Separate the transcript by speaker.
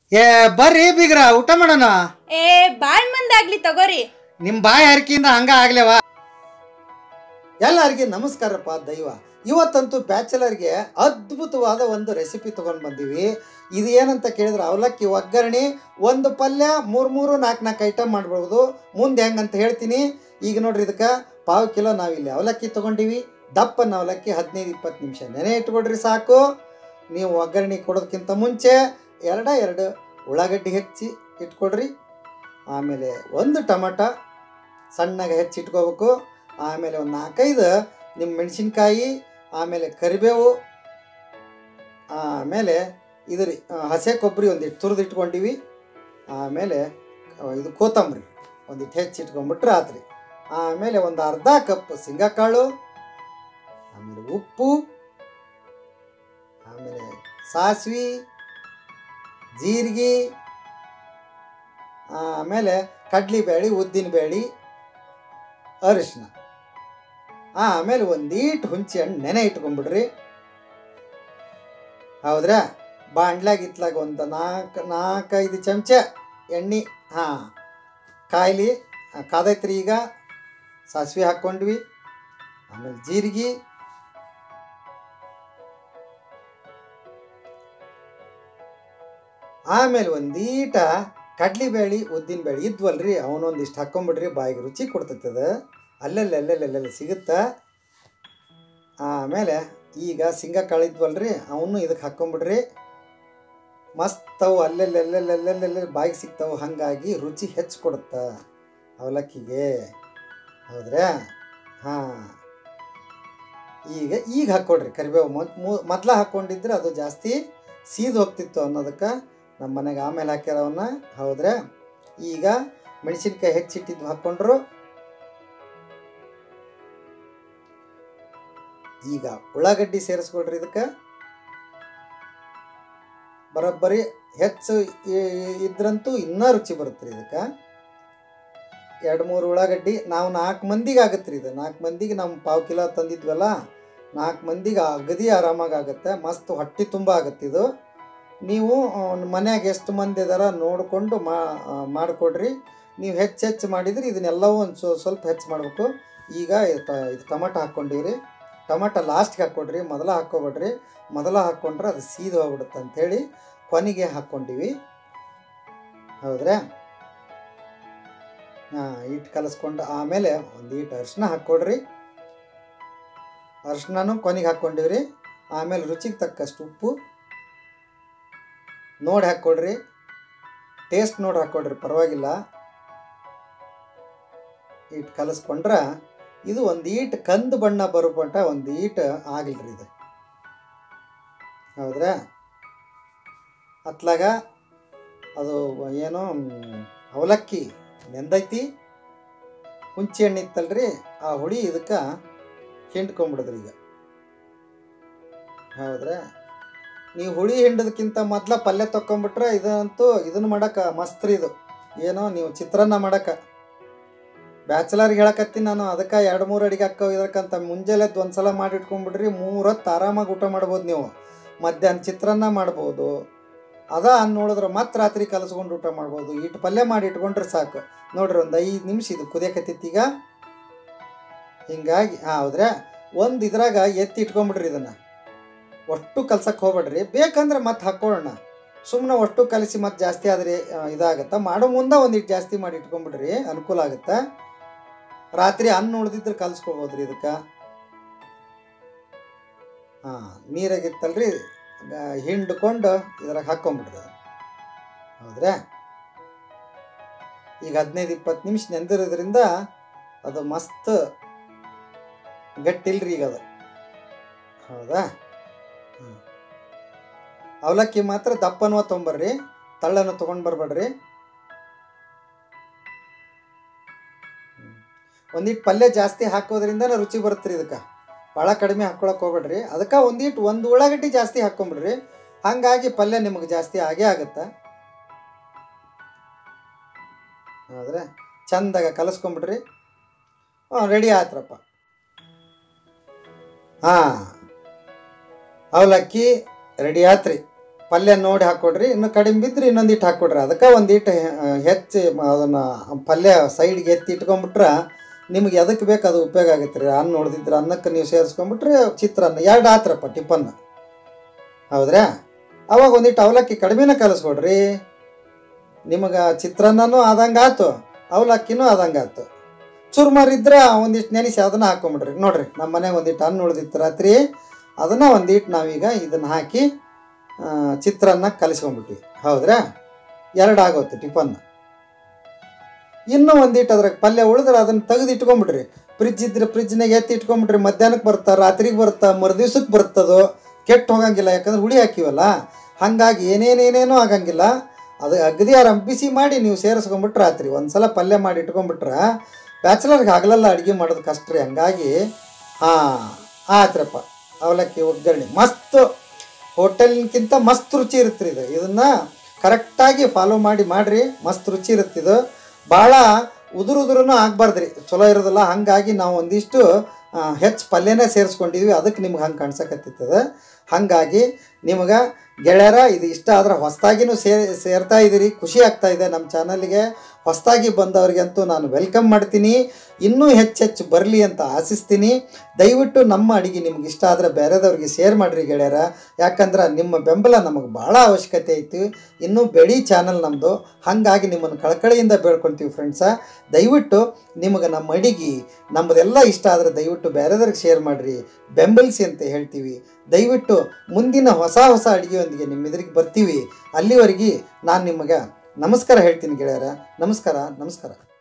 Speaker 1: ಏ ಬರ್ರಿ ಬೀಗ್ರ ಊಟ ಮಾಡೋಣ
Speaker 2: ಏ ಬಾಳ್ ಮಂದಾಗ್ಲಿ ತಗೋರಿ
Speaker 1: ನಿಮ್ಮ ಬಾಯಿ ಹರಕಿಯಿಂದ ಹಂಗ ಆಗ್ಲೇವ ಎಲ್ಲರಿಗೆ ನಮಸ್ಕಾರಪ್ಪ ದೈವ ಇವತ್ತಂತೂ ಬ್ಯಾಚಲರ್ಗೆ ಅದ್ಭುತವಾದ ಒಂದು ರೆಸಿಪಿ ತೊಗೊಂಡು ಬಂದೀವಿ ಇದು ಏನಂತ ಕೇಳಿದ್ರೆ ಅವಲಕ್ಕಿ ಒಗ್ಗರಣೆ ಒಂದು ಪಲ್ಯ ಮೂರು ಮೂರು ನಾಲ್ಕು ನಾಲ್ಕು ಐಟಮ್ ಮಾಡ್ಬೋದು ಮುಂದೆ ಹೆಂಗಂತ ಹೇಳ್ತೀನಿ ಈಗ ನೋಡ್ರಿ ಇದಕ್ಕೆ ಪಾವು ಕಿಲೋ ನಾವಿಲ್ಲಿ ಅವಲಕ್ಕಿ ತೊಗೊಂಡಿವಿ ದಪ್ಪನ ಅವಲಕ್ಕಿ ಹದಿನೈದು ಇಪ್ಪತ್ತು ನಿಮಿಷ ನೆನೆ ಇಟ್ಕೊಡ್ರಿ ಸಾಕು ನೀವು ಒಗ್ಗರಣೆ ಕೊಡೋದಕ್ಕಿಂತ ಮುಂಚೆ ಎರಡ ಎರಡು ಉಳ್ಳಾಗಡ್ಡಿ ಹೆಚ್ಚಿ ಇಟ್ಕೊಡ್ರಿ ಆಮೇಲೆ ಒಂದು ಟೊಮಟ ಸಣ್ಣಗೆ ಹೆಚ್ಚಿ ಇಟ್ಕೋಬೇಕು ಆಮೇಲೆ ಒಂದು ನಾಲ್ಕೈದು ನಿಮ್ಮ ಮೆಣಸಿನ್ಕಾಯಿ ಆಮೇಲೆ ಕರಿಬೇವು ಆಮೇಲೆ ಇದು ರೀ ಆ, ಹಸೆ ಕೊಬ್ಬರಿ ಒಂದಿಟ್ಟು ತುರಿದು ಇಟ್ಕೊಂಡಿವಿ ಆಮೇಲೆ ಆ, ಇದು ಕೊತ್ತಂಬರಿ ಒಂದಿಟ್ಟು ಹೆಚ್ಚಿ ಇಟ್ಕೊಂಡ್ಬಿಟ್ರೆ ಆತ್ರಿ ಆಮೇಲೆ ಒಂದು ಅರ್ಧ ಕಪ್ ಶೇಂಗಾಕಾಳು ಆಮೇಲೆ ಉಪ್ಪು ಆಮೇಲೆ ಸಾಸ್ವೆ ಜೀರಿಗೆ ಆಮೇಲೆ ಕಡ್ಲಿಬೇಳೆ ಉದ್ದಿನಬೇಳೆ ಅರಿಶಿನ ಆಮೇಲೆ ಒಂದೀಟು ಹುಂಚಿ ಹಣ್ಣು ನೆನೆ ಇಟ್ಕೊಂಡ್ಬಿಡ್ರಿ ಹೌದ್ರಾ ಬಾಂಡ್ಲಾಗ ಇತ್ಲಾಗ ಒಂದು ನಾಲ್ಕು ನಾಲ್ಕೈದು ಚಮಚ ಎಣ್ಣೆ ಹಾಂ ಕಾಯ್ಲಿ ಆ, ಕಾದೈತ್ರಿ ಈಗ ಸಾಸಿವೆ ಹಾಕ್ಕೊಂಡ್ವಿ ಆಮೇಲೆ ಜೀರಿಗೆ ಆಮೇಲೆ ಒಂದೀಟ ಕಡ್ಲಿಬೇಳೆ ಉದ್ದಿನಬೇಳೆ ಇದ್ವಲ್ರಿ ಅವನೊಂದಿಷ್ಟು ಹಾಕ್ಕೊಂಬಿಡ್ರಿ ಬಾಯಿಗೆ ರುಚಿ ಕೊಡ್ತೈತದ ಅಲ್ಲಲ್ಲಿ ಅಲ್ಲಲ್ಲಿ ಅಲ್ಲಲ್ಲಿ ಸಿಗುತ್ತಾ ಆಮೇಲೆ ಈಗ ಶೇಂಗಾ ಕಾಳಿದ್ವಲ್ರಿ ಅವನು ಇದಕ್ಕೆ ಹಾಕ್ಕೊಂಬಿಡ್ರಿ ಮಸ್ತ್ ಅವು ಅಲ್ಲೆಲ್ಲಿ ಅಲ್ಲೆಲ್ಲಿ ಅಲ್ಲೆಲ್ಲಿ ಅಲ್ಲೆಲ್ಲಿ ಬಾಯಿಗೆ ಸಿಗ್ತಾವೆ ಹಾಗಾಗಿ ರುಚಿ ಹೆಚ್ಚು ಕೊಡುತ್ತೆ ಅವಲಕ್ಕಿಗೆ ಹೌದ್ರಾ ಹಾಂ ಈಗ ಈಗ ಹಾಕ್ಕೊಡ್ರಿ ಕರಿಬೇವು ಮೊದ್ಲು ಹಾಕ್ಕೊಂಡಿದ್ರೆ ಅದು ಜಾಸ್ತಿ ಸೀದ್ ಹೋಗ್ತಿತ್ತು ಅನ್ನೋದಕ್ಕೆ ನಮ್ಮ ಮನೆಗೆ ಆಮೇಲೆ ಹಾಕ್ಯಾರವನ್ನ ಹೌದ್ರೆ ಈಗ ಮೆಣಸಿನ್ಕಾಯಿ ಹೆಚ್ಚಿಟ್ಟಿದ್ದು ಹಾಕ್ಕೊಂಡ್ರು ಈಗ ಉಳ್ಳಾಗಡ್ಡಿ ಸೇರಿಸ್ಕೊಳ್ರಿ ಇದಕ್ಕೆ ಬರೋಬ್ಬರಿ ಹೆಚ್ಚು ಇ- ಇ- ಇದ್ರಂತೂ ಇನ್ನೂ ರುಚಿ ಬರುತ್ತೆ ರೀ ಇದಕ್ಕೆ ಎರಡು ಮೂರು ಉಳ್ಳಾಗಡ್ಡಿ ನಾವು ನಾಲ್ಕು ಮಂದಿಗೆ ಆಗತ್ತೆ ರೀ ಇದು ನಾಲ್ಕು ಮಂದಿಗೆ ನಮ್ಮ ಪಾವು ಕಿಲೋ ತಂದಿದ್ವಲ್ಲ ನಾಲ್ಕು ಮಂದಿಗೆ ಅಗದಿ ಆರಾಮಾಗಿ ಆಗುತ್ತೆ ಮಸ್ತ್ ಹೊಟ್ಟೆ ತುಂಬ ಆಗುತ್ತೆ ಇದು ನೀವು ಮನ್ಯಾಗ ಎಷ್ಟು ಮಂದಿ ಇದಾರ ನೋಡಿಕೊಂಡು ಮಾ ಮಾಡಿಕೊಡ್ರಿ ನೀವು ಹೆಚ್ಚು ಹೆಚ್ಚು ಮಾಡಿದ್ರೆ ಇದನ್ನೆಲ್ಲವೂ ಒಂದು ಸ್ವ- ಸ್ವಲ್ಪ ಹೆಚ್ಚು ಮಾಡಬೇಕು ಈಗ ಇದು ಟ- ಇದು ಟೊಮಟೊ ಹಾಕ್ಕೊಂಡಿವ್ರಿ ಟೊಮಟೊ ಲಾಸ್ಟ್ಗೆ ಹಾಕ್ಕೊಡ್ರಿ ಮೊದಲ ಹಾಕ್ಕೊಬೇಡ್ರಿ ಮೊದಲ ಹಾಕ್ಕೊಂಡ್ರೆ ಅದು ಸೀದು ಹೋಗ್ಬಿಡುತ್ತೆ ಅಂಥೇಳಿ ಕೊನೆಗೆ ಹಾಕ್ಕೊಂಡಿವಿ ಹೌದ್ರಾ ಹಾಂ ಇಟ್ಟು ಕಲಸ್ಕೊಂಡು ಆಮೇಲೆ ಒಂದು ಈಟ್ ಅರಿಶಿನ ಹಾಕ್ಕೊಡ್ರಿ ಅರಿಶಿನೂ ಕೊನೆಗೆ ಹಾಕ್ಕೊಂಡಿವ್ರಿ ಆಮೇಲೆ ರುಚಿಗೆ ತಕ್ಕಷ್ಟು ಉಪ್ಪು ನೋಡಿ ಹಾಕ್ಕೊಡ್ರಿ ಟೇಸ್ಟ್ ನೋಡಿ ಹಾಕ್ಕೊಡ್ರಿ ಪರವಾಗಿಲ್ಲ ಇಟ್ಟು ಕಲಸ್ಕೊಂಡ್ರೆ ಇದು ಒಂದು ಈಟ್ ಕಂದು ಬಣ್ಣ ಬರೋ ಮಟ್ಟ ಒಂದು ಈಟ್ ಆಗಿಲ್ರಿ ಇದು ಹೌದ್ರಾ ಅತ್ಲಾಗ ಅದು ಏನೋ ಮ್, ಅವಲಕ್ಕಿ ನೆಂದೈತಿ ಹುಂಚಿ ಹಣ್ಣು ಇತ್ತಲ್ರಿ ಆ ಹುಳಿ ಇದಕ್ಕೆ ಹಿಂಡ್ಕೊಂಬಿಡಿದ್ರಿ ಈಗ ಹೌದ್ರಾ ನೀವು ಹುಳಿ ಹಿಂಡೋದಕ್ಕಿಂತ ಮೊದ್ಲ ಪಲ್ಯ ತೊಗೊಂಬಿಟ್ರೆ ಇದಂತೂ ಇದನ್ನು ಮಾಡಕ್ಕೆ ಮಸ್ತ್ ರೀ ಇದು ಏನೋ ನೀವು ಚಿತ್ರಾನ್ನ ಮಾಡಕ್ಕೆ ಬ್ಯಾಚಲರ್ಗೆ ಹೇಳಕತ್ತೀನಿ ನಾನು ಅದಕ್ಕೆ ಎರಡು ಮೂರು ಅಡಿಗೆ ಹಾಕೋ ಇದಕ್ಕಂತ ಮುಂಜಾನೆದ್ದು ಒಂದು ಸಲ ಮಾಡಿ ಇಟ್ಕೊಂಡ್ಬಿಡ್ರಿ ಮೂರು ಹೊತ್ತು ಆರಾಮಾಗಿ ಊಟ ಮಾಡ್ಬೋದು ನೀವು ಮಧ್ಯಾಹ್ನ ಚಿತ್ರಾನ್ನ ಮಾಡ್ಬೋದು ಅದ ಅನ್ನ ನೋಡಿದ್ರೆ ಮತ್ತೆ ರಾತ್ರಿ ಕಲಸ್ಕೊಂಡು ಊಟ ಮಾಡ್ಬೋದು ಇಟ್ಟು ಪಲ್ಯ ಮಾಡಿ ಇಟ್ಕೊಂಡ್ರೆ ಸಾಕು ನೋಡ್ರಿ ಒಂದು ಐದು ನಿಮಿಷ ಇದು ಕುದಿಯಕತ್ತೈತಿ ಈಗ ಹಿಂಗಾಗಿ ಹಾಂ ಹೌದ್ರಾ ಒಂದು ಇದ್ರಾಗ ಎತ್ತಿ ಇಟ್ಕೊಂಬಿಡ್ರಿ ಇದನ್ನು ಒಟ್ಟು ಕಲ್ಸಕ್ಕೆ ಹೋಗ್ಬೇಡ್ರಿ ಬೇಕಂದ್ರೆ ಮತ್ತೆ ಹಾಕ್ಕೊಳ್ಳೋಣ ಸುಮ್ಮನೆ ಒಟ್ಟು ಕಲಿಸಿ ಮತ್ತೆ ಜಾಸ್ತಿ ಆದರೆ ಇದಾಗತ್ತೆ ಮಾಡೋ ಮುಂದೆ ಒಂದಿಟ್ಟು ಜಾಸ್ತಿ ಮಾಡಿ ಇಟ್ಕೊಂಬಿಡ್ರಿ ಅನುಕೂಲ ಆಗುತ್ತೆ ರಾತ್ರಿ ಅನ್ನ ಉಳ್ದಿದ್ರೆ ಕಲಿಸ್ಕೊಳ್ಬೋದ್ರಿ ಇದಕ್ಕೆ ಹಾಂ ನೀರಾಗಿತ್ತಲ್ರಿ ಗ- ಹಿಂಡ್ಕೊಂಡು ಇದ್ರಾಗ ಹಾಕ್ಕೊಂಬಿಡ್ರಿ ಅದನ್ನ. ಹೌದ್ರಾ ಈಗ ಹದಿನೈದು ಇಪ್ಪತ್ತು ನಿಮಿಷ ನೆಂದಿರೋದ್ರಿಂದ ಅದು ಮಸ್ತ್ ಗಟ್ಟಿಲ್ರಿ ಈಗ ಅದು ಹೌದಾ ಹ್ಮ್. ಅವಲಕ್ಕಿ ಮಾತ್ರ ದಪ್ಪನವ ತೊಗೊಂಬರ್ರಿ ತಳ್ಳನ್ನು ತೊಗೊಂಡು ಬರ್ಬೇಡ್ರಿ ಒಂದಿಟ್ಟು ಪಲ್ಯ ಜಾಸ್ತಿ ಹಾಕೋದ್ರಿಂದ ರುಚಿ ಬರುತ್ತೆ ರೀ ಇದಕ್ಕೆ ಭಾಳ ಕಡಿಮೆ ಹಾಕ್ಕೊಳಕ್ಕೆ ಹೋಗ್ಬೇಡ್ರಿ ಅದಕ್ಕೆ ಒಂದಿಟ್ಟು ಒಂದು ಉಳ್ಳಾಗಡ್ಡಿ ಜಾಸ್ತಿ ಹಾಕ್ಕೊಂಬಿಡ್ರಿ ಹಾಗಾಗಿ ಪಲ್ಯ ನಿಮಗೆ ಜಾಸ್ತಿ ಆಗೇ ಆಗುತ್ತೆ ಹೌದ್ರೆ ಚಂದಾಗ ಕಲಸ್ಕೊಂಬಿಡ್ರಿ ಹಾಂ ರೆಡಿ ಆಯ್ತ್ರಪ್ಪ ಹಾಂ ಅವಲಕ್ಕಿ ರೆಡಿ ಆತ್ರಿ ಪಲ್ಯ ನೋಡಿ ಹಾಕ್ಕೊಡ್ರಿ ಇನ್ನು ಕಡಿಮೆ ಬಿದ್ದರೆ ಇನ್ನೊಂದಿಟ್ಟು ಹಾಕ್ಕೊಡ್ರಿ ಅದಕ್ಕೆ ಒಂದಿಟ್ಟು ಹೆಚ್ಚು ಅದನ್ನು ಪಲ್ಯ ಸೈಡ್ಗೆ ಎತ್ತಿ ಇಟ್ಕೊಂಬಿಟ್ರೆ ನಿಮ್ಗೆ ಎದಕ್ಕೆ ಬೇಕು ಅದು ಉಪಯೋಗ ಆಗತ್ತೆ ರೀ ಅನ್ನ ನೋಡ್ದಿದ್ರೆ ಅನ್ನಕ್ಕೆ ನೀವು ಸೇರಿಸ್ಕೊಂಬಿಟ್ರೆ ಚಿತ್ರಾನ್ನ ಎರಡು ಆತ್ರಪ್ಪ ಟಿಫನ್ ಹೌದ್ರಾ ಅವಾಗ ಒಂದಿಟ್ಟು ಅವಲಕ್ಕಿ ಕಡಿಮೆನ ಕಲಿಸ್ಕೊಡ್ರಿ ನಿಮಗೆ ಚಿತ್ರಾನ್ನನೂ ಆದಂಗೆ ಆಯ್ತು ಅವಲಕ್ಕಿನೂ ಆದಂಗೆ ಆಯ್ತು ಚುರ್ಮರ್ ಇದ್ರೆ ಒಂದಿಷ್ಟು ನೆನೆಸಿ ಅದನ್ನು ಹಾಕೊಂಬಿಡ್ರಿ ನೋಡ್ರಿ ನಮ್ಮ ಮನೆಗೆ ಒಂದಿಟ್ಟು ಹಣ್ಣು ಉಳ್ದಿತ್ತು ರಾತ್ರಿ ಅದನ್ನು ಒಂದಿಟ್ಟು ನಾವೀಗ ಇದನ್ನು ಹಾಕಿ ಆ, ಚಿತ್ರಾನ್ನ ಕಲಿಸ್ಕೊಂಡ್ಬಿಟ್ವಿ ಹೌದ್ರಾ ಎರಡು ಆಗೋತ್ತು ಟಿಫನ್ ಇನ್ನೂ ಒಂದಿಟ್ಟು ಅದ್ರಾಗ ಪಲ್ಯ ಉಳಿದ್ರೆ ಅದನ್ನು ತೆಗೆದು ಇಟ್ಕೊಂಬಿಡ್ರಿ ಫ್ರಿಜ್ ಇದ್ರೆ ಫ್ರಿಜ್ನಾಗ ಎತ್ತಿ ಇಟ್ಕೊಂಬಿಟ್ರಿ ಮಧ್ಯಾಹ್ನಕ್ಕೆ ಬರ್ತಾ ರಾತ್ರಿಗೆ ಬರ್ತಾ ಮರುದಿವ್ಸಕ್ಕೆ ಬರ್ತದೋ ಕೆಟ್ಟು ಹೋಗಂಗಿಲ್ಲ ಯಾಕಂದ್ರೆ ಹುಳಿ ಹಾಕಿವಲ್ಲ ಹಾಗಾಗಿ ಏನೇನೇನೇನೂ ಆಗಂಗಿಲ್ಲ ಅದು ಅಗದಿ ಆರಾಮ್ ಬಿಸಿ ಮಾಡಿ ನೀವು ಸೇರಿಸ್ಕೊಂಬಿಟ್ರೆ ರಾತ್ರಿ ಒಂದು ಸಲ ಪಲ್ಯ ಮಾಡಿ ಇಟ್ಕೊಂಬಿಟ್ರೆ ಬ್ಯಾಚಲರ್ಗೆ ಆಗಲಲ್ಲ ಅಡುಗೆ ಮಾಡೋದು ಕಷ್ಟ ರೀ ಹಂಗಾಗಿ ಹಾಂ ಆಯ್ತ್ರಪ್ಪ ಅವಲಕ್ಕಿ ಒಗ್ಗರಣೆ ಮಸ್ತ್ ಹೋಟೆಲ್ಗಿಂತ ಮಸ್ತ್ ರುಚಿ ಇರುತ್ತೆ ರೀ ಇದು ಇದನ್ನು ಕರೆಕ್ಟಾಗಿ ಫಾಲೋ ಮಾಡಿ ಮಾಡಿರಿ ಮಸ್ತ್ ರುಚಿ ಇರುತ್ತೆ ಇದು ಭಾಳ ಉದುರು ಉದುರೂ ಆಗಬಾರ್ದು ರೀ ಚಲೋ ಇರೋದಿಲ್ಲ ಹಾಗಾಗಿ ನಾವು ಒಂದಿಷ್ಟು ಹೆಚ್ಚು ಪಲ್ಯನೇ ಸೇರಿಸ್ಕೊಂಡಿದ್ವಿ ಅದಕ್ಕೆ ನಿಮ್ಗೆ ಹಂಗೆ ಕಾಣ್ಸಕತ್ತಿತ್ತದ ಹಾಗಾಗಿ ನಿಮ್ಗೆ ಗೆಳೆಯರ ಇದು ಇಷ್ಟ ಆದ್ರೆ ಹೊಸ್ದಾಗಿನೂ ಸೇರ್ ಸೇರ್ತಾ ಇದ್ದೀರಿ ಖುಷಿ ಆಗ್ತಾ ಇದೆ ನಮ್ಮ ಚಾನಲ್ಗೆ ಹೊಸ್ದಾಗಿ ಬಂದವರಿಗಂತೂ ನಾನು ವೆಲ್ಕಮ್ ಮಾಡ್ತೀನಿ ಇನ್ನೂ ಹೆಚ್ಚೆಚ್ಚು ಬರಲಿ ಅಂತ ಆಶಿಸ್ತೀನಿ ದಯವಿಟ್ಟು ನಮ್ಮ ಅಡುಗೆ ನಿಮ್ಗೆ ಇಷ್ಟ ಆದರೆ ಬೇರೆದವ್ರಿಗೆ ಶೇರ್ ಮಾಡಿರಿ ಗೆಳೆಯರ ಯಾಕಂದ್ರೆ ನಿಮ್ಮ ಬೆಂಬಲ ನಮಗೆ ಭಾಳ ಅವಶ್ಯಕತೆ ಐತಿ ಇನ್ನೂ ಬೆಳಿ ಚಾನಲ್ ನಮ್ಮದು ಹಾಗಾಗಿ ನಿಮ್ಮನ್ನು ಕಳಕಳಿಯಿಂದ ಬೇಡ್ಕೊಳ್ತೀವಿ ಫ್ರೆಂಡ್ಸ ದಯವಿಟ್ಟು ನಿಮಗೆ ನಮ್ಮ ಅಡಿಗೆ ನಮ್ಮದೆಲ್ಲ ಇಷ್ಟ ಆದರೆ ದಯವಿಟ್ಟು ಬೇರೆದವ್ರಿಗೆ ಶೇರ್ ಮಾಡಿರಿ ಬೆಂಬಲಿಸಿ ಅಂತ ಹೇಳ್ತೀವಿ ದಯವಿಟ್ಟು ಮುಂದಿನ ಹೊಸ ಹೊಸ ಅಡುಗೆಯೊಂದಿಗೆ ನಿಮ್ಮ ಎದುರಿಗೆ ಬರ್ತೀವಿ ಅಲ್ಲಿವರೆಗೆ ನಾನು ನಿಮಗೆ ನಮಸ್ಕಾರ ಹೇಳ್ತೀನಿ ಗೆಳೆಯರ ನಮಸ್ಕಾರ ನಮಸ್ಕಾರ